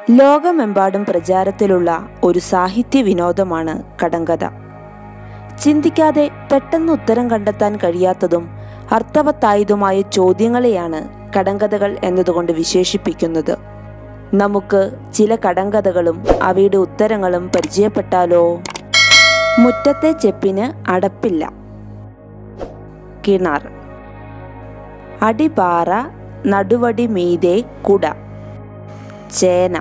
ലോകമെമ്പാടും പ്രചാരത്തിലുള്ള ഒരു സാഹിത്യ വിനോദമാണ് കടങ്കഥ ചിന്തിക്കാതെ പെട്ടെന്ന് ഉത്തരം കണ്ടെത്താൻ കഴിയാത്തതും അർത്ഥവത്തായതുമായ ചോദ്യങ്ങളെയാണ് കടങ്കഥകൾ എന്നതുകൊണ്ട് വിശേഷിപ്പിക്കുന്നത് നമുക്ക് ചില കടങ്കഥകളും അവയുടെ ഉത്തരങ്ങളും പരിചയപ്പെട്ടാലോ മുറ്റത്തെ ചെപ്പിന് അടപ്പില്ല കിണർ അടിപാറ നടുവടി മീതെ കുട ചേന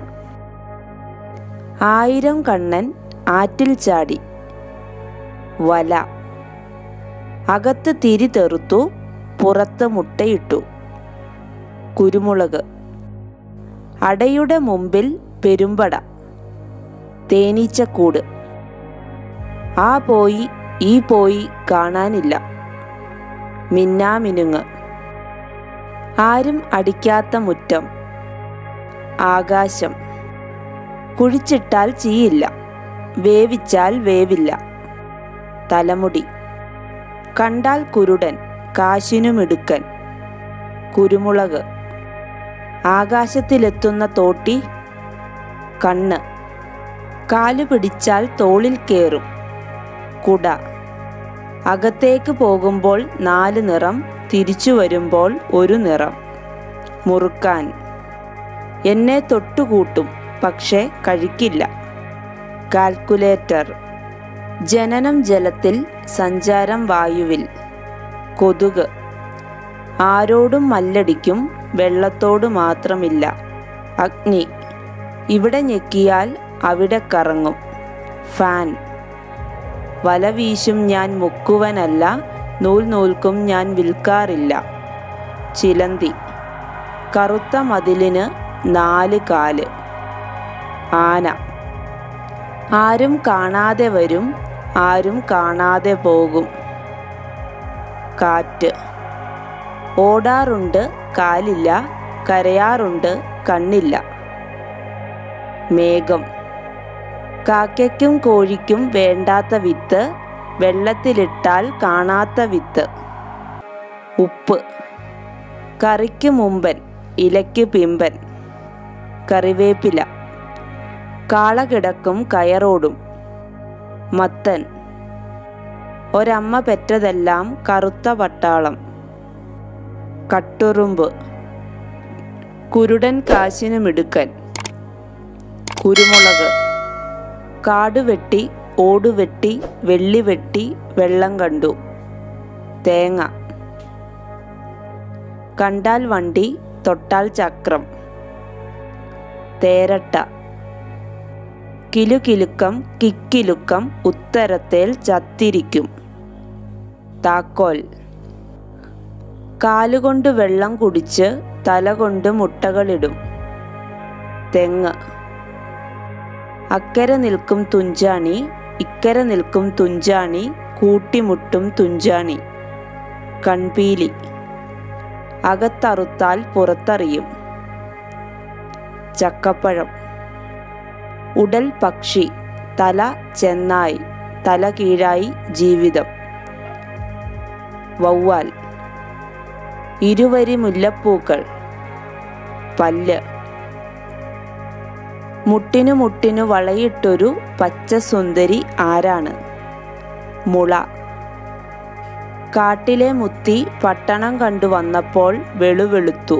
ആയിരം കണ്ണൻ ആറ്റിൽ ചാടി വല അകത്ത് തിരി തെറുത്തു പുറത്ത് മുട്ടയിട്ടു കുരുമുളക് അടയുടെ മുമ്പിൽ പെരുമ്പട തേനീച്ചക്കൂട് ആ പോയി ഈ പോയി കാണാനില്ല മിന്നാമിനുങ്ങ് ആരും അടിക്കാത്ത മുറ്റം ആകാശം കുഴിച്ചിട്ടാൽ ചീയില്ല വേവിച്ചാൽ വേവില്ല തലമുടി കണ്ടാൽ കുരുടൻ കാശിനുമിടുക്കൻ കുരുമുളക് ആകാശത്തിലെത്തുന്ന തോട്ടി കണ്ണ് കാലു പിടിച്ചാൽ തോളിൽ കേറും കുട അകത്തേക്ക് പോകുമ്പോൾ നാല് നിറം തിരിച്ചു വരുമ്പോൾ ഒരു നിറം മുറുക്കാൻ എന്നെ തൊട്ടുകൂട്ടും പക്ഷേ കഴിക്കില്ല കാൽക്കുലേറ്റർ ജനനം ജലത്തിൽ സഞ്ചാരം വായുവിൽ കൊതുക് ആരോടും മല്ലടിക്കും വെള്ളത്തോട് മാത്രമില്ല അഗ്നി ഇവിടെ ഞെക്കിയാൽ അവിടെ കറങ്ങും ഫാൻ വല വീശും ഞാൻ മുക്കുവനല്ല നൂൽ നൂൽക്കും ഞാൻ വിൽക്കാറില്ല ചിലന്തി കറുത്ത മതിലിന് നാല് കാല് ആന ആരും കാണാതെ വരും ആരും കാണാതെ പോകും കാറ്റ് ഓടാറുണ്ട് കാലില്ല കരയാറുണ്ട് കണ്ണില്ല മേഘം കാക്കയ്ക്കും കോഴിക്കും വേണ്ടാത്ത വിത്ത് വെള്ളത്തിലിട്ടാൽ കാണാത്ത വിത്ത് ഉപ്പ് കറിക്ക് മുമ്പൻ ഇലയ്ക്ക് പിമ്പൻ കറിവേപ്പില കാള കിടക്കും കയറോടും മത്തൻ ഒരമ്മ പെറ്റതെല്ലാം കറുത്ത പട്ടാളം കട്ടുറുമ്പ് കുരുടൻ കാശിന് മിടുക്കൻ കുരുമുളക് കാട് വെട്ടി ഓടുവെട്ടി വെള്ളി വെട്ടി വെള്ളം കണ്ടു തേങ്ങ കണ്ടാൽ വണ്ടി തൊട്ടാൽ ചക്രം തേരട്ട കിലുകിലുക്കം കിക്കിലുക്കം ഉത്തരത്തേൽ ചത്തിരിക്കും താക്കോൽ കാലുകൊണ്ട് വെള്ളം കുടിച്ച് തല കൊണ്ട് മുട്ടകളിടും തെങ്ങ് അക്കരെ നിൽക്കും തുഞ്ചാണി ഇക്കരെ നിൽക്കും തുഞ്ചാണി കൂട്ടിമുട്ടും തുഞ്ചാണി കൺപീലി അകത്തറുത്താൽ പുറത്തറിയും ചക്കപ്പഴം ഉടൽ പക്ഷി തല ചെന്നായി തല കീഴായി ജീവിതം വവ്വാൽ ഇരുവരി മുല്ലപ്പൂക്കൾ പല്ല് മുട്ടിനു മുട്ടിനു വളയിട്ടൊരു പച്ച സുന്ദരി ആരാണ് മുള കാട്ടിലെ മുത്തി പട്ടണം കണ്ടു വന്നപ്പോൾ വെളുവെളുത്തു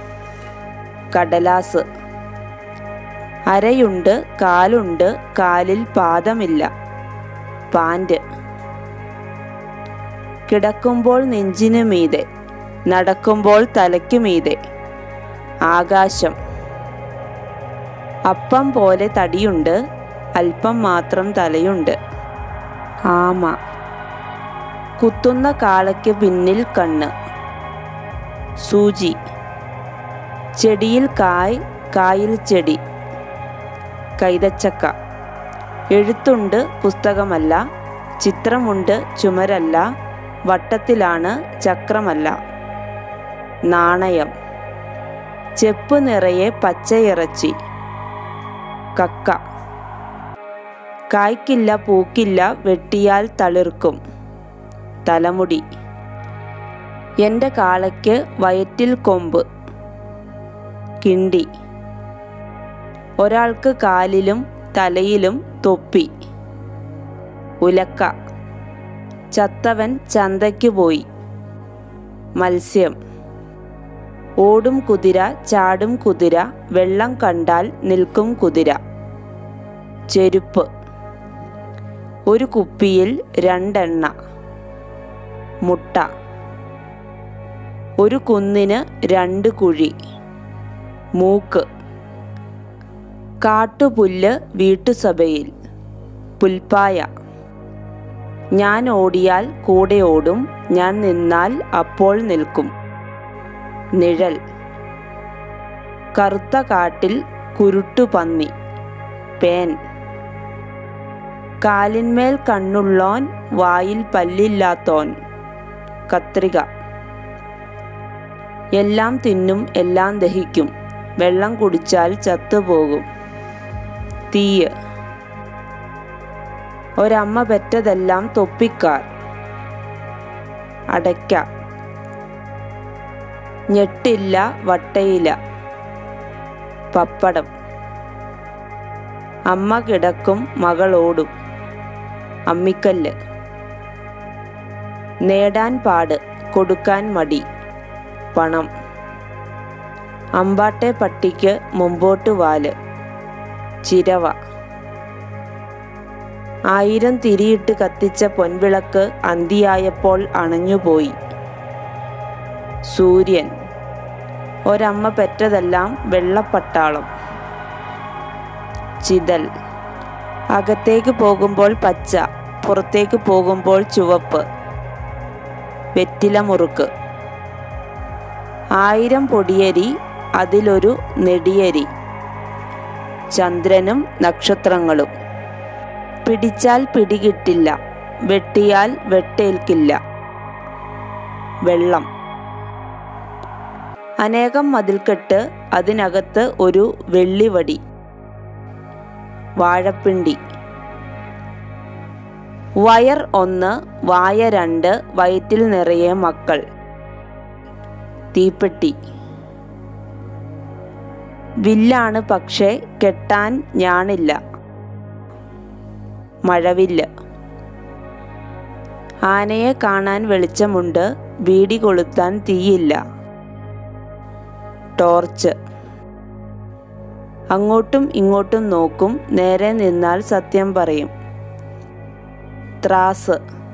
കടലാസ് അരയുണ്ട് കാലുണ്ട് കാലിൽ പാദമില്ല പാൻറ് കിടക്കുമ്പോൾ നെഞ്ചിനു മീതെ നടക്കുമ്പോൾ തലയ്ക്കു മീതെ ആകാശം അപ്പം പോലെ തടിയുണ്ട് അല്പം മാത്രം തലയുണ്ട് ആമ കുത്തുന്ന കാളയ്ക്ക് പിന്നിൽ കണ്ണ് സൂചി ചെടിയിൽ കായ് കായിൽ ചെടി കൈതച്ചക്ക എഴുത്തുണ്ട് പുസ്തകമല്ല ചിത്രമുണ്ട് ചുമരല്ല വട്ടത്തിലാണ് ചക്രമല്ല നാണയം ചെപ്പ് നിറയെ പച്ചയിറച്ചി കക്ക കായ്ക്കില്ല പൂക്കില്ല വെട്ടിയാൽ തളിർക്കും തലമുടി എൻ്റെ കാളയ്ക്ക് വയറ്റിൽ കൊമ്പ് കിണ്ടി ഒരാൾക്ക് കാലിലും തലയിലും തൊപ്പി ഉലക്ക ചത്തവൻ ചന്തയ്ക്ക് പോയി മത്സ്യം ഓടും കുതിര ചാടും കുതിര വെള്ളം കണ്ടാൽ നിൽക്കും കുതിര ചെരുപ്പ് ഒരു കുപ്പിയിൽ രണ്ടെണ്ണ മുട്ട ഒരു കുന്നിന് രണ്ട് കുഴി മൂക്ക് കാട്ടുപുല്ല് വീട്ടുസഭയിൽ പുൽപ്പായ ഞാൻ ഓടിയാൽ കൂടെ ഓടും ഞാൻ നിന്നാൽ അപ്പോൾ നിൽക്കും നിഴൽ കറുത്ത കാട്ടിൽ കുരുട്ടുപന്നി പേൻ കാലിന്മേൽ കണ്ണുള്ളോൻ വായിൽ പല്ലില്ലാത്തോൻ കത്രിക എല്ലാം തിന്നും എല്ലാം ദഹിക്കും വെള്ളം കുടിച്ചാൽ ചത്തുപോകും തീയ് ഒരമ്മ പെറ്റതെല്ലാം തൊപ്പിക്കാർ അടയ്ക്ക ഞെട്ടില്ല വട്ടയില പപ്പടം അമ്മ കിടക്കും മകളോടും അമ്മിക്കല്ല് നേടാൻ പാട് കൊടുക്കാൻ മടി പണം അമ്പാട്ടെ പട്ടിക്ക് മുമ്പോട്ട് വാല് ചിരവ ആയിരം തിരിയിട്ട് കത്തിച്ച പൊൻവിളക്ക് അന്തിയായപ്പോൾ അണഞ്ഞുപോയി സൂര്യൻ ഒരമ്മ പെറ്റതെല്ലാം വെള്ളപ്പട്ടാളം ചിതൽ അകത്തേക്ക് പോകുമ്പോൾ പച്ച പുറത്തേക്ക് പോകുമ്പോൾ ചുവപ്പ് വെറ്റില മുറുക്ക് ആയിരം പൊടിയരി അതിലൊരു നെടിയരി ചന്ദ്രനും നക്ഷത്രങ്ങളും പിടിച്ചാൽ പിടികിട്ടില്ല വെട്ടിയാൽ വെട്ടേൽക്കില്ല വെള്ളം അനേകം മതിൽക്കെട്ട് അതിനകത്ത് ഒരു വെള്ളിവടി വാഴപ്പിണ്ടി വയർ ഒന്ന് വായ രണ്ട് വയറ്റിൽ നിറയെ മക്കൾ തീപ്പെട്ടി വില്ലാണ് പക്ഷേ കെട്ടാൻ ഞാണില്ല മഴവില്ല് ആനയെ കാണാൻ വെളിച്ചമുണ്ട് വീടി കൊളുത്താൻ തീയില്ല ടോർച്ച് അങ്ങോട്ടും ഇങ്ങോട്ടും നോക്കും നേരെ നിന്നാൽ സത്യം പറയും ത്രാസ്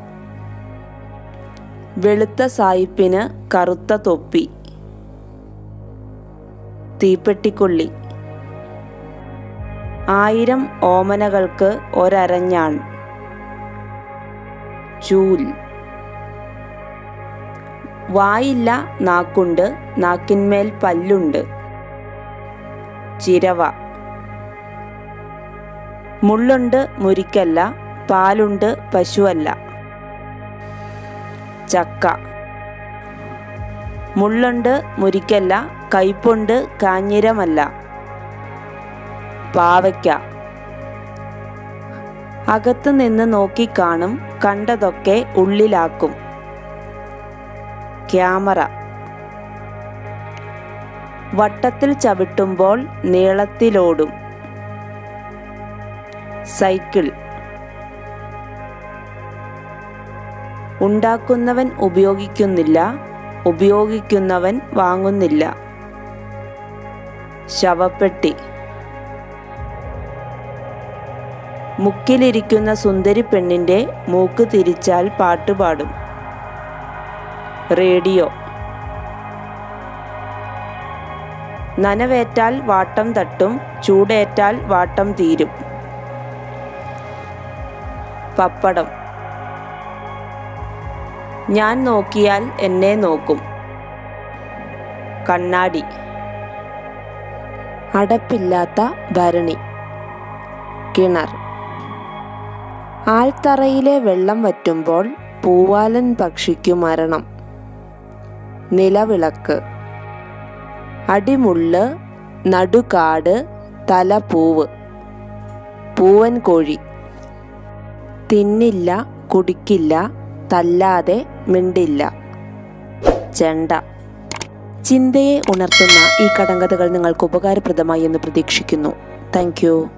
വെളുത്ത സായിപ്പിന് കറുത്ത തൊപ്പി തീപ്പെട്ടിക്കൊള്ളി ആയിരം ഓമനകൾക്ക് ഒരരഞ്ഞാൺ ചൂൽ വായില്ല നാക്കുണ്ട് നാക്കിന്മേൽ പല്ലുണ്ട് ചിരവ മുള്ളുണ്ട് മുരിക്കല്ല പാലുണ്ട് പശുവല്ല ചക്ക മുള്ളുണ്ട് മുരിക്കല്ല കയ്പുണ്ട് കാഞ്ഞിരമല്ല പാവയ്ക്ക അകത്തു നിന്ന് നോക്കിക്കാണും കണ്ടതൊക്കെ ഉള്ളിലാക്കും ക്യാമറ വട്ടത്തിൽ ചവിട്ടുമ്പോൾ നീളത്തിലോടും സൈക്കിൾ ഉണ്ടാക്കുന്നവൻ ഉപയോഗിക്കുന്നില്ല ഉപയോഗിക്കുന്നവൻ വാങ്ങുന്നില്ല ശവപ്പെട്ടി മുക്കിലിരിക്കുന്ന സുന്ദരി പെണ്ണിൻ്റെ മൂക്ക് തിരിച്ചാൽ പാട്ടുപാടും റേഡിയോ നനവേറ്റാൽ വാട്ടം തട്ടും ചൂടേറ്റാൽ വാട്ടം തീരും പപ്പടം ഞാൻ നോക്കിയാൽ എന്നെ നോക്കും കണ്ണാടി അടപ്പില്ലാത്ത ഭരണി കിണർ ആൽത്തറയിലെ വെള്ളം വറ്റുമ്പോൾ പൂവാലൻ പക്ഷിക്കു മരണം നിലവിളക്ക് അടിമുള്ള് നടുകാട് തലപൂവ് പൂവൻ കോഴി തിന്നില്ല കുടിക്കില്ല തല്ലാതെ മിണ്ടില്ല ചെണ്ട ചിന്തയെ ഉണർത്തുന്ന ഈ കടങ്കഥകൾ നിങ്ങൾക്ക് ഉപകാരപ്രദമായി എന്ന് പ്രതീക്ഷിക്കുന്നു താങ്ക് യു